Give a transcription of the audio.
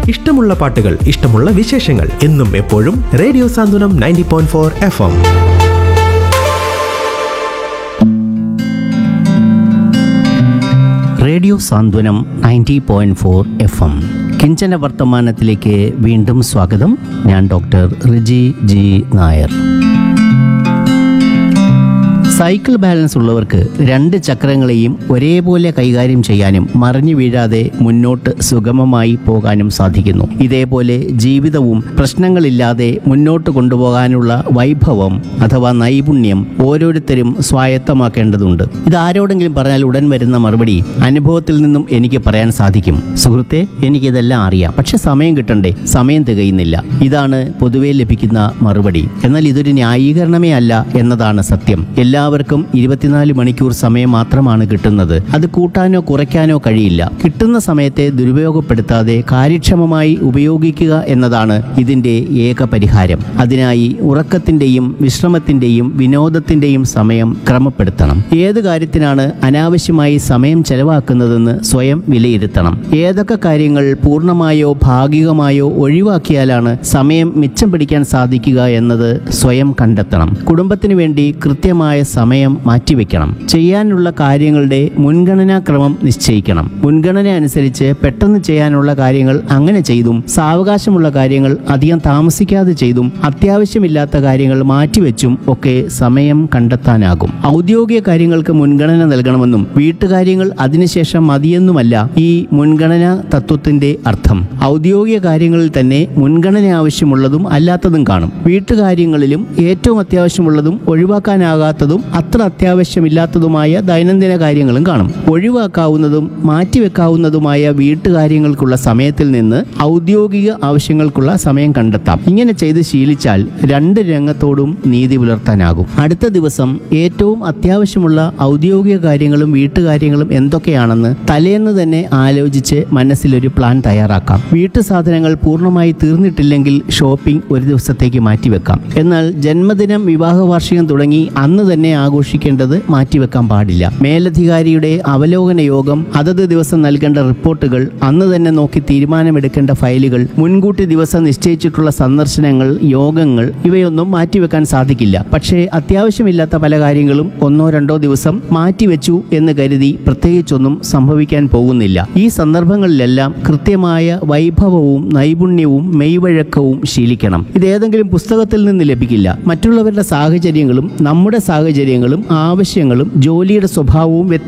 ഇഷ്ടമുള്ള പാട്ടുകൾ ഇഷ്ടമുള്ള വിശേഷങ്ങൾ എന്നും എപ്പോഴും radio Santhwanam ninety point four F M radio Santhwanam ninety point four F M കിഞ്ചന വർത്തമാനത്തിലേക്ക് വീണ്ടും സ്വാഗതം ഞാൻ doctor Riji G Nair cycle balance ഉള്ളവർക്ക് രണ്ട് ചക്രങ്ങളെയും ഒരേപോലെ കൈകാര്യം ചെയ്യാനും മറിഞ്ഞു വീഴാതെ മുന്നോട്ട് സുഗമമായി പോകാനും സാധിക്കുന്നു ഇതേപോലെ ജീവിതവും പ്രശ്നങ്ങളില്ലാതെ മുന്നോട്ട് കൊണ്ടുപോകാനുള്ള വൈഭവം അഥവാ നൈപുണ്യം ഓരോരുത്തരും സ്വായത്തമാക്കേണ്ടതുണ്ട് ഇത് ആരോടെങ്കിലും പറഞ്ഞാൽ ഉടൻ വരുന്ന മറുപടി അനുഭവത്തിൽ നിന്നും എനിക്ക് പറയാൻ സാധിക്കും സുഹൃത്തെ എനിക്കിതെല്ലാം അറിയാം പക്ഷെ സമയം കിട്ടണ്ടേ സമയം തികയുന്നില്ല ഇതാണ് പൊതുവെ ലഭിക്കുന്ന മറുപടി എന്നാൽ ഇതൊരു ന്യായീകരണമേ അല്ല എന്നതാണ് സത്യം എല്ലാവർക്കും ഇരുപത്തിനാല് മണിക്കൂർ സമയം മാത്രമാണ് കിട്ടുന്നത് അത് കൂട്ടാനോ കുറയ്ക്കാനോ കഴിയില്ല കിട്ടുന്ന സമയത്തെ ദുരുപയോഗപ്പെടുത്താതെ കാര്യക്ഷമമായി ഉപയോഗിക്കുക എന്നതാണ് ഇതിന്റെ ഏക പരിഹാരം അതിനായി ഉറക്കത്തിന്റെയും വിശ്രമത്തിന്റെയും വിനോദത്തിന്റെയും സമയം ക്രമപ്പെടുത്തണം ഏത് കാര്യത്തിനാണ് അനാവശ്യമായി സമയം ചെലവാക്കുന്നതെന്ന് സ്വയം വിലയിരുത്തണം ഏതൊക്കെ കാര്യങ്ങൾ പൂർണ്ണമായോ ഭാഗികമായോ ഒഴിവാക്കിയാലാണ് സമയം മിച്ചം പിടിക്കാൻ സാധിക്കുക എന്നത് സ്വയം കണ്ടെത്തണം കുടുംബത്തിന് വേണ്ടി കൃത്യമായ സമയം മാറ്റിവെക്കണം ചെയ്യാനുള്ള കാര്യങ്ങളുടെ മുൻഗണനാക്രമം നിശ്ചയിക്കണം മുൻഗണന അനുസരിച്ച് പെട്ടെന്ന് ചെയ്യാനുള്ള കാര്യങ്ങൾ അങ്ങനെ ചെയ്തും സാവകാശമുള്ള കാര്യങ്ങൾ അധികം താമസിക്കാതെ ചെയ്തും അത്യാവശ്യമില്ലാത്ത കാര്യങ്ങൾ മാറ്റിവെച്ചും ഒക്കെ സമയം കണ്ടെത്താനാകും ഔദ്യോഗിക കാര്യങ്ങൾക്ക് മുൻഗണന നൽകണമെന്നും വീട്ടുകാര്യങ്ങൾ അതിനുശേഷം മതിയെന്നുമല്ല ഈ മുൻഗണനാ തത്വത്തിന്റെ അർത്ഥം ഔദ്യോഗിക കാര്യങ്ങളിൽ തന്നെ മുൻഗണന ആവശ്യമുള്ളതും അല്ലാത്തതും കാണും വീട്ടുകാര്യങ്ങളിലും ഏറ്റവും അത്യാവശ്യമുള്ളതും ഒഴിവാക്കാനാകാത്തതും അത്ര അത്യാവശ്യമില്ലാത്തതുമായ ദൈനംദിന കാര്യങ്ങളും കാണും ഒഴിവാക്കാവുന്നതും മാറ്റിവെക്കാവുന്നതുമായ വീട്ടുകാര്യങ്ങൾക്കുള്ള സമയത്തിൽ നിന്ന് ഔദ്യോഗിക ആവശ്യങ്ങൾക്കുള്ള സമയം കണ്ടെത്താം ഇങ്ങനെ ചെയ്ത് ശീലിച്ചാൽ രണ്ട് രംഗത്തോടും നീതി പുലർത്താനാകും അടുത്ത ദിവസം ഏറ്റവും അത്യാവശ്യമുള്ള ഔദ്യോഗിക കാര്യങ്ങളും വീട്ടുകാര്യങ്ങളും എന്തൊക്കെയാണെന്ന് തലേന്ന് തന്നെ ആലോചിച്ച് മനസ്സിലൊരു പ്ലാൻ തയ്യാറാക്കാം വീട്ടു സാധനങ്ങൾ പൂർണ്ണമായി തീർന്നിട്ടില്ലെങ്കിൽ ഷോപ്പിംഗ് ഒരു ദിവസത്തേക്ക് മാറ്റിവെക്കാം എന്നാൽ ജന്മദിനം വിവാഹ വാർഷികം തുടങ്ങി അന്ന് തന്നെ ആഘോഷിക്കേണ്ടത് മാറ്റിവെക്കാൻ പാടില്ല മേലധികാരിയുടെ അവലോകന യോഗം അതത് ദിവസം നൽകേണ്ട റിപ്പോർട്ടുകൾ അന്ന് തന്നെ നോക്കി തീരുമാനമെടുക്കേണ്ട ഫയലുകൾ മുൻകൂട്ടി ദിവസം നിശ്ചയിച്ചിട്ടുള്ള സന്ദർശനങ്ങൾ യോഗങ്ങൾ ഇവയൊന്നും മാറ്റിവെക്കാൻ സാധിക്കില്ല പക്ഷേ അത്യാവശ്യമില്ലാത്ത പല കാര്യങ്ങളും ഒന്നോ രണ്ടോ ദിവസം മാറ്റിവെച്ചു എന്ന് കരുതി പ്രത്യേകിച്ചൊന്നും സംഭവിക്കാൻ പോകുന്നില്ല ഈ സന്ദർഭങ്ങളിലെല്ലാം കൃത്യമായ വൈഭവവും നൈപുണ്യവും മെയ്വഴക്കവും ശീലിക്കണം ഇത് ഏതെങ്കിലും പുസ്തകത്തിൽ നിന്ന് ലഭിക്കില്ല മറ്റുള്ളവരുടെ സാഹചര്യങ്ങളും നമ്മുടെ സാഹചര്യങ്ങളും ആവശ്യങ്ങളും ജോലിയുടെ സ്വഭാവവും